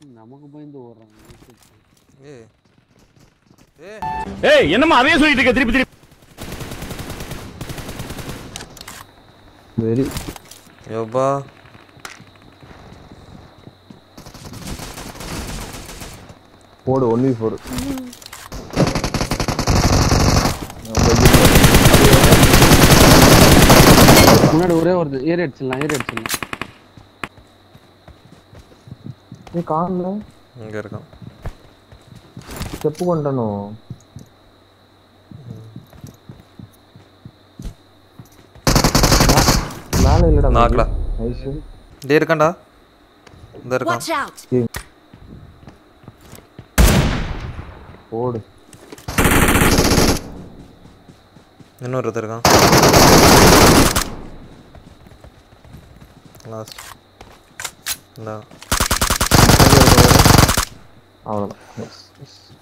நமக்கு பயந்து ஓடுறாங்க ஏ ஏ ஏய் என்னம்மா அதே சொல்லிட்டு இருக்க திருப்பி திருப்பி வெரி யோபா போடு ஒன் வி ஃபோர் முன்னாடி ஒரே ஒரு ஏறி அடிச்சிடலாம் ஏறி அடிச்சிடலாம் ஏ காணல இங்க இருக்கான் ஸ்டெப்பு கொண்டனோ மேல இல்லடா நாக்குடா. நைஸ் டே இருக்கான்டா இந்த இருக்கான் Watch out! போடு இன்னொருத்தர் இருக்கான் லாஸ்ட் இந்தா அவ்வளோதான் நைஸ்